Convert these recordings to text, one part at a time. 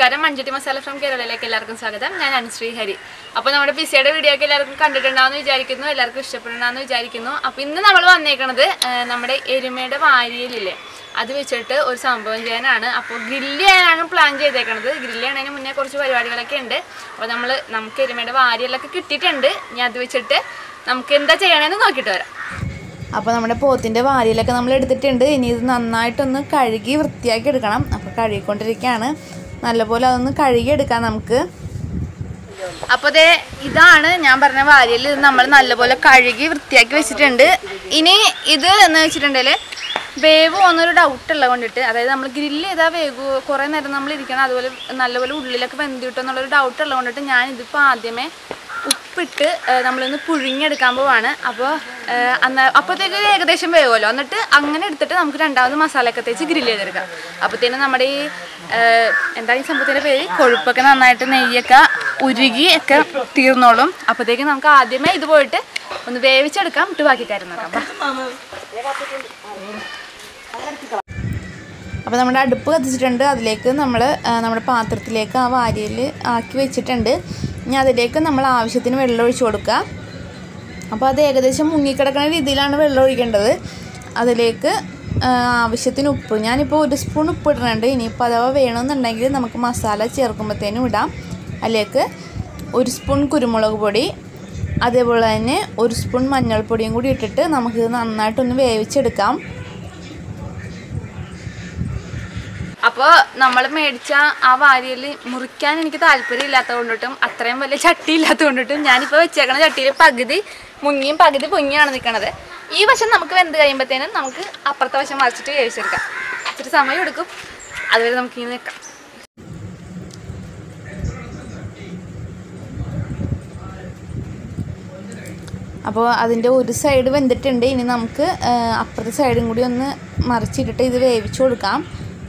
നമസ്കാരം മഞ്ചട്ടി മസാല ഫ്രം കേരളയിലേക്ക് എല്ലാവർക്കും സ്വാഗതം ഞാൻ അനുശ്രീ ഹരി അപ്പോൾ നമ്മുടെ പിസയുടെ വീഡിയോ ഒക്കെ എല്ലാവർക്കും കണ്ടിട്ടുണ്ടാവുമെന്ന് വിചാരിക്കുന്നു എല്ലാവർക്കും ഇഷ്ടപ്പെടണമെന്ന് വിചാരിക്കുന്നു അപ്പോൾ ഇന്ന് നമ്മൾ വന്നേക്കണത് ആ, നമ്മുടെ എരുമയുടെ വാരിയലില്ലേ അത് വെച്ചിട്ട് ഒരു സംഭവം ചെയ്യാനാണ് അപ്പോൾ ഗ്രില്ല് ചെയ്യാനാണ് പ്ലാൻ ചെയ്തേക്കണത് ഗ്രില്ല് ചെയ്യണതിന് മുന്നേ കുറച്ച് പരിപാടികളൊക്കെ ഉണ്ട് അപ്പോൾ നമ്മൾ നമുക്ക് എരുമയുടെ വാരിയലൊക്കെ കിട്ടിയിട്ടുണ്ട് ഇനി അത് വെച്ചിട്ട് നമുക്ക് എന്താ ചെയ്യണമെന്ന് നോക്കിയിട്ട് വരാം അപ്പോൾ നമ്മുടെ പോത്തിൻ്റെ വാരിയിലൊക്കെ നമ്മൾ എടുത്തിട്ടുണ്ട് ഇനി ഇത് നന്നായിട്ടൊന്ന് കഴുകി വൃത്തിയാക്കി എടുക്കണം അപ്പോൾ കഴുകിക്കൊണ്ടിരിക്കുകയാണ് നല്ലപോലെ അതൊന്ന് കഴുകി എടുക്കാം നമുക്ക് അപ്പോൾ ദേ ഇതാണ് ഞാൻ പറഞ്ഞ വാരിയൽ ഇത് നമ്മൾ നല്ലപോലെ കഴുകി വൃത്തിയാക്കി വെച്ചിട്ടുണ്ട് ഇനി ഇത് എന്ന് വെച്ചിട്ടുണ്ടെങ്കിൽ വേവ് പോകുന്നൊരു ഡൗട്ട് ഉള്ളത് കൊണ്ടിട്ട് അതായത് നമ്മൾ ഗ്രില്ല് ചെയ്താൽ വേവ് കുറേ നേരം നമ്മൾ ഇരിക്കണം അതുപോലെ നല്ലപോലെ ഉള്ളിലൊക്കെ വെന്ത് കിട്ടും എന്നുള്ളൊരു ഡൗട്ട് ഉള്ളത് കൊണ്ടിട്ട് ഞാൻ ഇതിപ്പോൾ ആദ്യമേ ഉപ്പിട്ട് ഏഹ്, നമ്മളിന്ന് പുഴുങ്ങിയെടുക്കാൻ പോവാണ് അപ്പോൾ അന്ന് അപ്പോഴത്തേക്ക് ഒരു ഏകദേശം വേവുമല്ലോ എന്നിട്ട് അങ്ങനെ എടുത്തിട്ട് നമുക്ക് രണ്ടാമത് മസാലയൊക്കെ തേച്ച് ഗ്രില്ല് ചെയ്തെടുക്കാം അപ്പോഴത്തേനും നമ്മുടെ ഈ ഏഹ്, എന്താ ഈ സംഭവത്തിൻ്റെ പേര് കൊഴുപ്പൊക്കെ നന്നായിട്ട് നെയ്യൊക്കെ ഉരുകി ഒക്കെ തീർന്നോളും അപ്പോഴത്തേക്കും നമുക്ക് ആദ്യമേ ഇത് പോയിട്ട് ഒന്ന് വേവിച്ചെടുക്കാം ഇട്ട് ബാക്കി കാര്യം നോക്കാം ബാ. അപ്പോൾ നമ്മുടെ അടുപ്പ് കത്തിച്ചിട്ടുണ്ട് അതിലേക്ക് നമ്മൾ നമ്മുടെ പാത്രത്തിലേക്ക് ആ വാരിയിൽ ആക്കി വെച്ചിട്ടുണ്ട് ഇനി അതിലേക്ക് നമ്മൾ ആവശ്യത്തിന് വെള്ളം ഒഴിച്ചു കൊടുക്കുക അപ്പോൾ അത് ഏകദേശം മുങ്ങിക്കിടക്കുന്ന രീതിയിലാണ് വെള്ളം ഒഴിക്കേണ്ടത് അതിലേക്ക് ആ, ആവശ്യത്തിന് ഉപ്പ് ഞാനിപ്പോൾ ഒരു സ്പൂൺ ഉപ്പ് ഇടുന്നുണ്ട് ഇനിയിപ്പോൾ അഥവാ വേണമെന്നുണ്ടെങ്കിൽ നമുക്ക് മസാല ചേർക്കുമ്പോഴത്തേനും ഇടാം അതിലേക്ക് ഒരു സ്പൂൺ കുരുമുളക് പൊടി അതേപോലെ തന്നെ ഒരു സ്പൂൺ മഞ്ഞൾപ്പൊടിയും കൂടി ഇട്ടിട്ട് നമുക്കിത് നന്നായിട്ടൊന്ന് വേവിച്ചെടുക്കാം അപ്പോൾ നമ്മൾ മേടിച്ച ആ വാരിയിൽ മുറിക്കാൻ എനിക്ക് താല്പര്യം ഇല്ലാത്തത് കൊണ്ടിട്ടും അത്രയും വലിയ ചട്ടി ഇല്ലാത്തത് കൊണ്ടിട്ടും ഞാനിപ്പോൾ വെച്ചേക്കണ ചട്ടിയിൽ പകുതി മുങ്ങിയും പകുതി പൊങ്ങിയാണ് നിൽക്കണത് ഈ വശം നമുക്ക് വെന്ത് കഴിയുമ്പോഴത്തേനും നമുക്ക് അപ്പുറത്തെ വശം മറിച്ചിട്ട് വേവിച്ചെടുക്കാം ഇച്ചിരി സമയം എടുക്കും അതുവരെ നമുക്ക് ഇങ്ങനെ നിൽക്കാം അപ്പോൾ അതിൻ്റെ ഒരു സൈഡ് വെന്തിട്ടുണ്ട് ഇനി നമുക്ക് ആ, അപ്പുറത്തെ സൈഡും കൂടി ഒന്ന് മറിച്ചിട്ടിട്ട് ഇത് വേവിച്ച് കൊടുക്കാം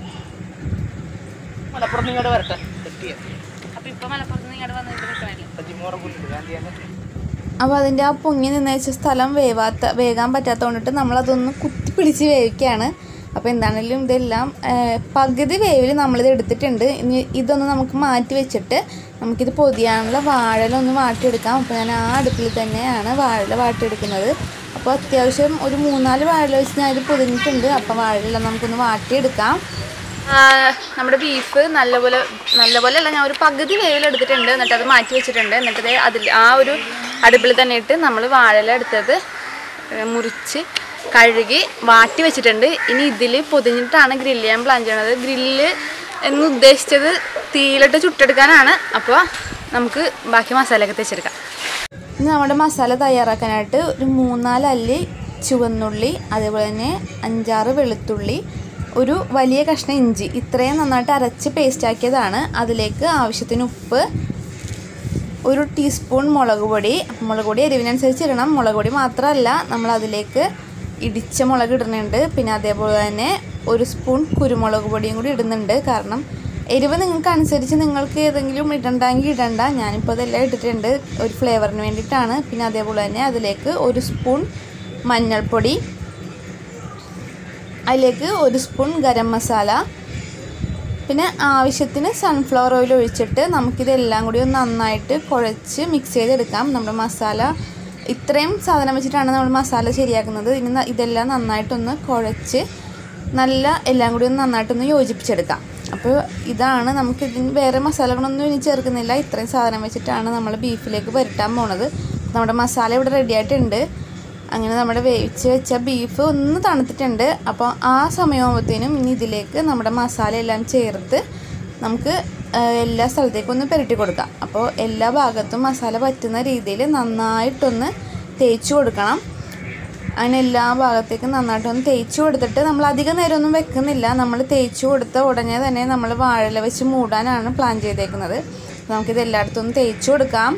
മലപ്പുറം ഇങ്ങോട്ട് വരട്ടെ തെറ്റിയ അപ്പോൾ ഇപ്പോൾ മലപ്പുറത്ത് നിന്ന് ഇങ്ങോട്ട് വന്നിട്ട് നിൽക്കണല്ലേ പതിമൂറ് പുല്ലുണ്ട് ഗാന്ധി അപ്പോൾ അതിൻ്റെ ആ പൊങ്ങി നിന്ന് വെച്ച സ്ഥലം വേവാത്ത വേകാൻ പറ്റാത്തത് കൊണ്ടിട്ട് നമ്മളതൊന്ന് കുത്തി പിടിച്ച് വേവിക്കുകയാണ് അപ്പോൾ എന്താണെങ്കിലും ഇതെല്ലാം ആ, പകുതി വേവിൽ നമ്മളിത് എടുത്തിട്ടുണ്ട് ഇനി ഇതൊന്ന് നമുക്ക് മാറ്റി വെച്ചിട്ട് നമുക്കിത് പൊതിയാനുള്ള വാഴല ഒന്ന് വാട്ടിയെടുക്കാം അപ്പോൾ ഞാൻ ആ അടുപ്പിൽ തന്നെയാണ് വാഴല വാട്ടിയെടുക്കുന്നത് അപ്പോൾ അത്യാവശ്യം ഒരു മൂന്നാല് വാഴല വെച്ച് ഞാൻ ഇത് പൊതിഞ്ഞിട്ടുണ്ട് അപ്പോൾ വാഴല നമുക്കൊന്ന് വാട്ടിയെടുക്കാം ആ, നമ്മുടെ ബീഫ് നല്ലപോലെ നല്ലപോലെ അല്ല ഞാൻ ഒരു പകുതി വേവിൽ എടുത്തിട്ടുണ്ട് എന്നിട്ട് അത് മാറ്റി വെച്ചിട്ടുണ്ട് എന്നിട്ട് ദേ അതിൽ ആ ഒരു അടുപ്പിൽ തന്നെ ഇട്ട് നമ്മൾ വാഴല എടുത്തത് ഏ, മുറിച്ച് കഴുകി വാട്ടി വെച്ചിട്ടുണ്ട് ഇനി ഇതിൽ പൊതിഞ്ഞിട്ടാണ് ഗ്രില്ല് ചെയ്യാൻ പ്ലാൻ ചെയ്യണത് ഗ്രില്ല് എന്ന് ഉദ്ദേശിച്ചത് തീയിലിട്ട് ചുട്ടെടുക്കാനാണ് അപ്പോൾ നമുക്ക് ബാക്കി മസാലയൊക്കെ തേച്ചെടുക്കാം ഇനി നമ്മുടെ മസാല തയ്യാറാക്കാനായിട്ട് ഒരു മൂന്നാല് അല്ലി ചുവന്നുള്ളി അതേപോലെ തന്നെ അഞ്ചാറ് വെളുത്തുള്ളി ഒരു വലിയ കഷ്ണം ഇഞ്ചി ഇത്രയും നന്നായിട്ട് അരച്ച് പേസ്റ്റ് ആക്കിയതാണ് അതിലേക്ക് ആവശ്യത്തിന് ഉപ്പ് ഒരു ടീസ്പൂൺ മുളക് പൊടി മുളക് പൊടി എരിവിനനുസരിച്ച് ഇടണം മുളക് പൊടി മാത്രമല്ല നമ്മൾ അതിലേക്ക് ഇടിച്ച മുളക് ഇടുന്നുണ്ട് പിന്നെ അതേപോലെ തന്നെ ഒരു സ്പൂൺ കുരുമുളക് പൊടിയും കൂടി ഇടുന്നുണ്ട് കാരണം എരിവ് നിങ്ങൾക്ക് അനുസരിച്ച് നിങ്ങൾക്ക് ഏതെങ്കിലും ഇടണ്ടെങ്കിൽ ഇടണ്ട ഞാനിപ്പോൾ ഇതെല്ലാം ഇട്ടിട്ടുണ്ട് ഒരു ഫ്ലേവറിന് വേണ്ടിയിട്ടാണ് പിന്നെ അതേപോലെ തന്നെ അതിലേക്ക് ഒരു സ്പൂൺ മഞ്ഞൾപ്പൊടി അതിലേക്ക് ഒരു സ്പൂൺ ഗരം മസാല പിന്നെ ആവശ്യത്തിന് സൺഫ്ലവർ ഓയിൽ ഒഴിച്ചിട്ട് നമുക്കിതെല്ലാം കൂടി ഒന്ന് നന്നായിട്ട് കുഴച്ച് മിക്സ് ചെയ്തെടുക്കാം നമ്മുടെ മസാല ഇത്രയും സാധനം വെച്ചിട്ടാണ് നമ്മൾ മസാല ശരിയാക്കുന്നത് ഇനി ന- ഇതെല്ലാം നന്നായിട്ടൊന്ന് കുഴച്ച് നല്ല എല്ലാം കൂടി ഒന്ന് നന്നായിട്ടൊന്ന് യോജിപ്പിച്ചെടുക്കാം അപ്പോൾ ഇതാണ് നമുക്ക് ഇതിന് വേറെ മസാലകളൊന്നും ഇനി ചേർക്കുന്നില്ല ഇത്രയും സാധനം വെച്ചിട്ടാണ് നമ്മൾ ബീഫിലേക്ക് പുരട്ടാൻ പോണത് നമ്മുടെ മസാല ഇവിടെ റെഡി ആയിട്ടുണ്ട് അങ്ങനെ നമ്മുടെ വേവിച്ച് വെച്ച ബീഫ് ഒന്ന് തണുത്തിട്ടുണ്ട് അപ്പോൾ ആ സമയമാകുമ്പോഴത്തേനും ഇനി ഇതിലേക്ക് നമ്മുടെ മസാല എല്ലാം ചേർത്ത് നമുക്ക് ആ, എല്ലാ സ്ഥലത്തേക്കും ഒന്ന് പുരട്ടി കൊടുക്കാം അപ്പോൾ എല്ലാ ഭാഗത്തും മസാല പറ്റുന്ന രീതിയിൽ നന്നായിട്ടൊന്ന് തേച്ച് കൊടുക്കണം അങ്ങനെ എല്ലാ ഭാഗത്തേക്കും നന്നായിട്ടൊന്ന് തേച്ച് കൊടുത്തിട്ട് നമ്മൾ അധികം നേരമൊന്നും വെക്കുന്നില്ല നമ്മൾ തേച്ച് കൊടുത്ത ഉടനെ തന്നെ നമ്മൾ വാഴല വെച്ച് മൂടാനാണ് പ്ലാൻ ചെയ്തേക്കുന്നത് അപ്പോൾ നമുക്കിത് എല്ലായിടത്തും ഒന്ന് തേച്ച് കൊടുക്കാം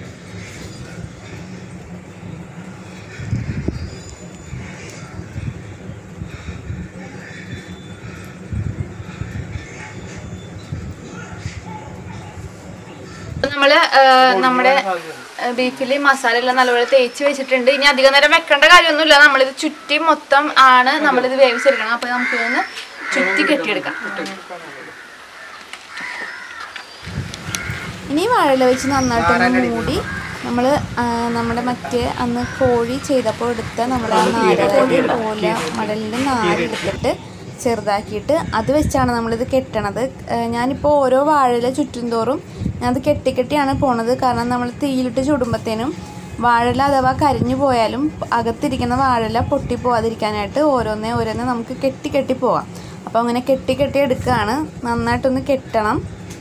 നമ്മൾ നമ്മുടെ ബീഫിൽ മസാല എല്ലാം നല്ലപോലെ തേച്ച് വെച്ചിട്ടുണ്ട് ഇനി അധികം നേരം വെക്കേണ്ട കാര്യമൊന്നുമില്ല നമ്മളിത് ചുറ്റി മൊത്തം ആണ് നമ്മളിത് വേവിച്ചെടുക്കണം അപ്പോൾ നമുക്ക് ഇതൊന്ന് ചുറ്റി കെട്ടിയെടുക്കാം ഇനി വാഴയില വെച്ച് നന്നായിട്ടൊന്ന് മൂടി നമ്മൾ നമ്മുടെ മറ്റേ അന്ന് കോഴി ചെയ്തപ്പോൾ എടുത്ത നമ്മുടെ ആ നാര് അതായത് ഓല മടലിൻ്റെ നാര് എടുത്തിട്ട് ചെറുതാക്കിയിട്ട് അത് വെച്ചാണ് നമ്മളിത് കെട്ടണത് ഏഹ് ഞാനിപ്പോൾ ഓരോ വാഴയില ചുറ്റും തോറും ഞാനത് കെട്ടി കെട്ടിയാണ് പോണത് കാരണം നമ്മൾ തീയിലിട്ട് ചുടുമ്പത്തേനും വാഴല അഥവാ കരിഞ്ഞു പോയാലും അകത്തിരിക്കുന്ന വാഴല പൊട്ടി പോവാതിരിക്കാനായിട്ട് ഓരോന്നേ ഓരോന്നേ നമുക്ക് കെട്ടി കെട്ടി പോവാം അപ്പോൾ അങ്ങനെ കെട്ടി കെട്ടി എടുക്കുകയാണ് നന്നായിട്ടൊന്ന് കെട്ടണം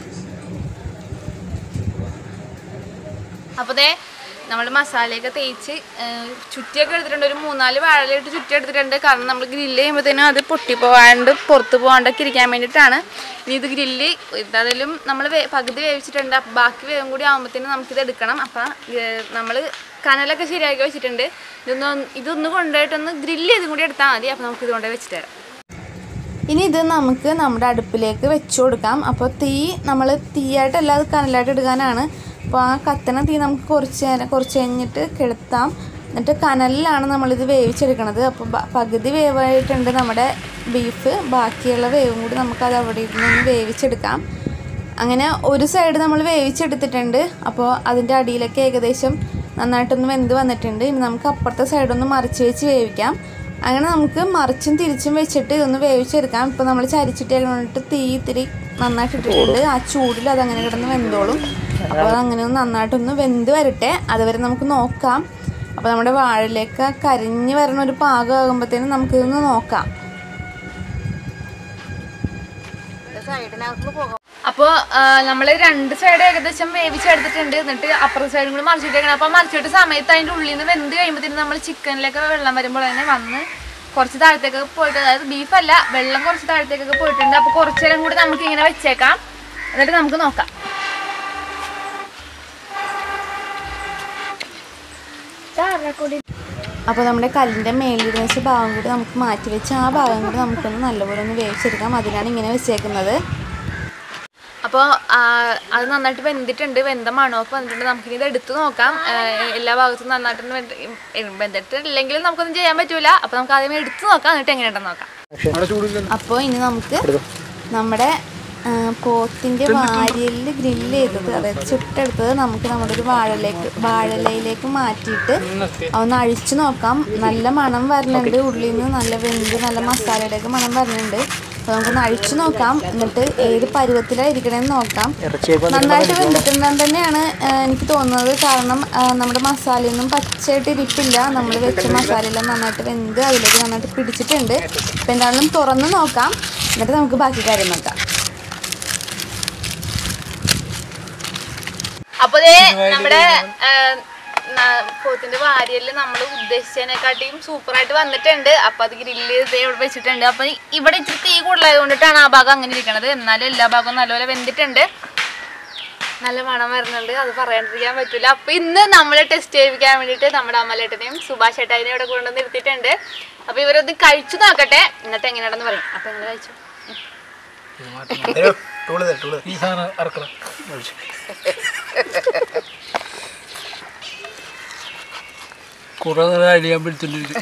അപ്പോൾ ദേ നമ്മൾ മസാലയൊക്കെ തേച്ച് ഏഹ്, ചുറ്റിയൊക്കെ എടുത്തിട്ടുണ്ട് ഒരു മൂന്നാല് വാഴയിലിട്ട് ചുറ്റി എടുത്തിട്ടുണ്ട് കാരണം നമ്മൾ ഗ്രില്ല് ചെയ്യുമ്പോഴത്തേനും അത് പൊട്ടിപ്പോവാണ്ട് പുറത്ത് പോകാണ്ടൊക്കെ ഇരിക്കാൻ വേണ്ടിയിട്ടാണ് ഇനി ഇത് ഗ്രില്ല് എന്തായാലും നമ്മൾ പകുതി വേവിച്ചിട്ടുണ്ട് അപ്പം ബാക്കി വേവും കൂടി ആകുമ്പോഴത്തേനും നമുക്കിത് എടുക്കണം അപ്പം നമ്മൾ കനലൊക്കെ ശരിയാക്കി വെച്ചിട്ടുണ്ട് ഇതൊന്ന് ഇതൊന്ന് കൊണ്ടുപോയിട്ടൊന്ന് ഗ്രില്ല് ചെയ്തും കൂടി എടുത്താൽ മതി അപ്പം നമുക്ക് ഇത് കൊണ്ടുപോയി വെച്ചിട്ട് തരാം ഇനി ഇത് നമുക്ക് നമ്മുടെ അടുപ്പിലേക്ക് വെച്ച് കൊടുക്കാം അപ്പോൾ തീ നമ്മൾ തീയായിട്ടല്ല അത് കനലായിട്ട് എടുക്കാനാണ് അപ്പോൾ ആ കത്തണ തീ നമുക്ക് കുറച്ച് നേരം കുറച്ച് കഴിഞ്ഞിട്ട് കെടുത്താം എന്നിട്ട് കനലിലാണ് നമ്മളിത് വേവിച്ചെടുക്കണത് അപ്പോൾ ബ- പകുതി വേവായിട്ടുണ്ട് നമ്മുടെ ബീഫ് ബാക്കിയുള്ള വേവും കൂടി നമുക്കത് അവിടെ ഇരുന്ന് ഒന്ന് വേവിച്ചെടുക്കാം അങ്ങനെ ഒരു സൈഡ് നമ്മൾ വേവിച്ചെടുത്തിട്ടുണ്ട് അപ്പോൾ അതിൻ്റെ അടിയിലൊക്കെ ഏകദേശം നന്നായിട്ടൊന്ന് വെന്ത് വന്നിട്ടുണ്ട് ഇനി നമുക്ക് അപ്പുറത്തെ സൈഡൊന്ന് മറിച്ച് വെച്ച് വേവിക്കാം അങ്ങനെ നമുക്ക് മറിച്ചും തിരിച്ചും വെച്ചിട്ട് ഇതൊന്ന് വേവിച്ചെടുക്കാം ഇപ്പോൾ നമ്മൾ ചരിച്ചിട്ടേക്കണിട്ട് തീ ഇത്തിരി നന്നായിട്ട് ഇട്ടിട്ടുണ്ട് ആ ചൂടിൽ അതങ്ങനെ കിടന്ന് വെന്തോളും അപ്പോൾ അതങ്ങനെ ഒന്ന് നന്നായിട്ടൊന്ന് വെന്ത് വരട്ടെ അതുവരെ നമുക്ക് നോക്കാം അപ്പോൾ നമ്മുടെ വാഴയിലേക്ക് കരിഞ്ഞ് വരണ ഒരു പാകമാകുമ്പോഴത്തേനും നമുക്കിതൊന്ന് നോക്കാം അപ്പോൾ നമ്മൾ രണ്ട് സൈഡ് ഏകദേശം വേവിച്ചെടുത്തിട്ടുണ്ട് എന്നിട്ട് അപ്പുറത്തെ സൈഡും കൂടി മറിച്ചിട്ടേക്കണം അപ്പോൾ മറിച്ചിട്ട് സമയത്ത് അതിൻ്റെ ഉള്ളിൽ നിന്ന് വെന്ത് കഴിയുമ്പോഴത്തേനും നമ്മൾ ചിക്കനിലൊക്കെ വെള്ളം വരുമ്പോൾ തന്നെ വന്ന് കുറച്ച് താഴത്തേക്കൊക്കെ പോയിട്ട് അതായത് ബീഫല്ല വെള്ളം കുറച്ച് താഴത്തേക്കൊക്കെ പോയിട്ടുണ്ട് അപ്പോൾ കുറച്ച് നേരം കൂടി നമുക്ക് ഇങ്ങനെ വെച്ചേക്കാം എന്നിട്ട് നമുക്ക് നോക്കാം അപ്പോൾ നമ്മുടെ കല്ലിൻ്റെ മേലിരുന്ന് വെച്ച ഭാഗം കൂടി നമുക്ക് മാറ്റി വെച്ച് ആ ഭാഗം കൂടി നമുക്കൊന്ന് നല്ലപോലെ ഒന്ന് വേവിച്ചെടുക്കാം അതിനാണ് ഇങ്ങനെ വെച്ചേക്കുന്നത് അപ്പോൾ അത് നന്നായിട്ട് വെന്തിട്ടുണ്ട് വെന്ത മണമൊക്കെ വന്നിട്ടുണ്ട് നമുക്കിനി ഇത് എടുത്ത് നോക്കാം ആ, എല്ലാ ഭാഗത്തും നന്നായിട്ട് വെന്ത് വെന്തിട്ടില്ലെങ്കിലും നമുക്കൊന്നും ചെയ്യാൻ പറ്റൂല അപ്പോൾ നമുക്ക് ആദ്യം എടുത്ത് നോക്കാം എന്നിട്ട് എങ്ങനെയുണ്ടെന്ന് നോക്കാം അപ്പോൾ ഇനി നമുക്ക് നമ്മുടെ ആ, പോത്തിൻ്റെ വാരിയലിൽ ഗ്രില്ല് ചെയ്തത് അതായത് ചുട്ടെടുത്തത് നമുക്ക് നമ്മുടെ ഒരു വാഴയിലേക്ക് വാഴയിലയിലേക്ക് മാറ്റിയിട്ട് ഒന്ന് അഴിച്ചു നോക്കാം നല്ല മണം വരുന്നുണ്ട് ഉള്ളിൽ നിന്ന് നല്ല വെന്ത് നല്ല മസാലയുടെയൊക്കെ മണം വരുന്നുണ്ട് അപ്പോൾ നമുക്കൊന്ന് അഴിച്ചു നോക്കാം എന്നിട്ട് ഏത് പരുവത്തിലാണ് ഇരിക്കണമെന്ന് നോക്കാം നന്നായിട്ട് വെന്തിട്ടുണ്ടെന്ന് തന്നെയാണ് ആ, എനിക്ക് തോന്നുന്നത് കാരണം ആ, നമ്മുടെ മസാലയൊന്നും പച്ചയായിട്ട് ഇരിപ്പില്ല നമ്മൾ വെച്ച മസാലയെല്ലാം നന്നായിട്ട് വെന്ത് അതിലേക്ക് നന്നായിട്ട് പിടിച്ചിട്ടുണ്ട് അപ്പം എന്തായാലും തുറന്ന് നോക്കാം എന്നിട്ട് നമുക്ക് ബാക്കി കാര്യം നോക്കാം അപ്പൊ ദേ നമ്മുടെ ആ, ന- പോത്തിന്റെ വാരിയല് നമ്മൾ ഉദ്ദേശിച്ചതിനെക്കാട്ടിയും സൂപ്പർ ആയിട്ട് വന്നിട്ടുണ്ട് അപ്പൊ അത് ഗ്രില്ല് ചെയ്ത് ഇവിടെ വെച്ചിട്ടുണ്ട് അപ്പൊ ഇവിടെ ഇച്ചിരി തീ കൂടുതലായത് കൊണ്ടിട്ടാണ് ആ ഭാഗം അങ്ങനെ ഇരിക്കണത് എന്നാലും എല്ലാ ഭാഗവും നല്ലപോലെ വെന്തിട്ടുണ്ട് നല്ല മണം വരുന്നുണ്ട് അത് പറയാണ്ടിരിക്കാൻ പറ്റില്ല അപ്പൊ ഇന്ന് നമ്മൾ ടെസ്റ്റ് ചെയ്യിപ്പിക്കാൻ വേണ്ടിയിട്ട് നമ്മുടെ അമ്മലേട്ടനെയും സുഭാഷ് ഏട്ടായിനെയും ഇവിടെ കൊണ്ടുവന്ന് നിർത്തിയിട്ടുണ്ട് അപ്പൊ ഇവരൊന്ന് കഴിച്ചു നോക്കട്ടെ എന്നിട്ട് എങ്ങനെയാണെന്ന് പറയും അപ്പൊ നിങ്ങൾ കഴിച്ചു ഈ സാധനം ഇറക്കണം കുറെ നേരം അടിയാൻ പിടിച്ചിട്ടിരിക്കും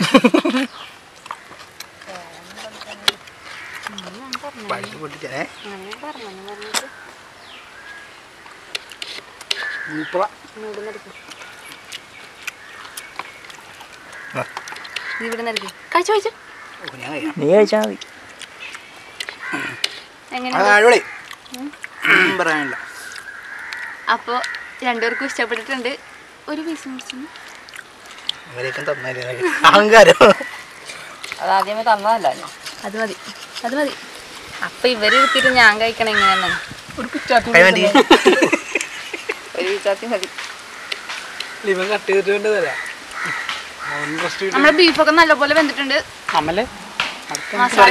നീ ഇവിടെ നിൽക്കും കഴിച്ചു കഴിച്ചു നീ കഴിച്ചാൽ മതി എങ്ങനെ അടിപൊളി ഒന്നും പറയാനില്ല അപ്പോൾ രണ്ടുപേർക്കും ഇഷ്ടപ്പെട്ടിട്ടുണ്ട് ഒരു പീസ് മുറിച്ചു ഇവരേക്കും തന്നാലേ അഹങ്കാരം അതാദ്യമേ തന്നതല്ല അത് മതി അത് മതി അപ്പൊ ഇവരെടുത്തിട്ട് ഞാൻ കഴിക്കണം ഇങ്ങനെ ഒരു പിച്ചാത്തി ഒരു വിച്ചാത്തി മതി ഇവൻ കട്ട് ചെയ്തിട്ട് വേണ്ടി തരാം ഇൻട്രസ്റ്റ് നമ്മുടെ ബീഫൊക്കെ നല്ലപോലെ വെന്തിട്ടുണ്ട് നമ്മളെ മസാല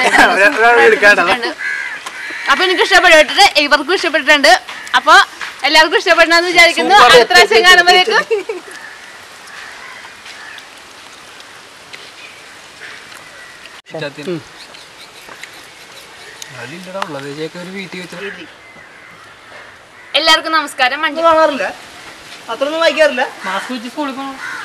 അപ്പൊ എനിക്ക് ഇഷ്ടപ്പെട്ടിട്ട് ഇവർക്കും ഇഷ്ടപ്പെട്ടിട്ടുണ്ട് അപ്പൊ എല്ലാവർക്കും ഇഷ്ടപ്പെടണമെന്ന് വിചാരിക്കുന്നു അടുത്ത പ്രാവശ്യം കാണുമ്പോഴേക്കും പിച്ചാത്തി അതില്ലടാ ഉള്ളത് ചേക്ക് ഒരു വീട്ടിൽ വെച്ചത് എല്ലാവർക്കും നമസ്കാരം മഞ്ജു കാണാറില്ല അത്രയൊന്നും വായിക്കാറില്ല മാസ്ക് വെച്ച് സ്കൂളിൽ പോകണം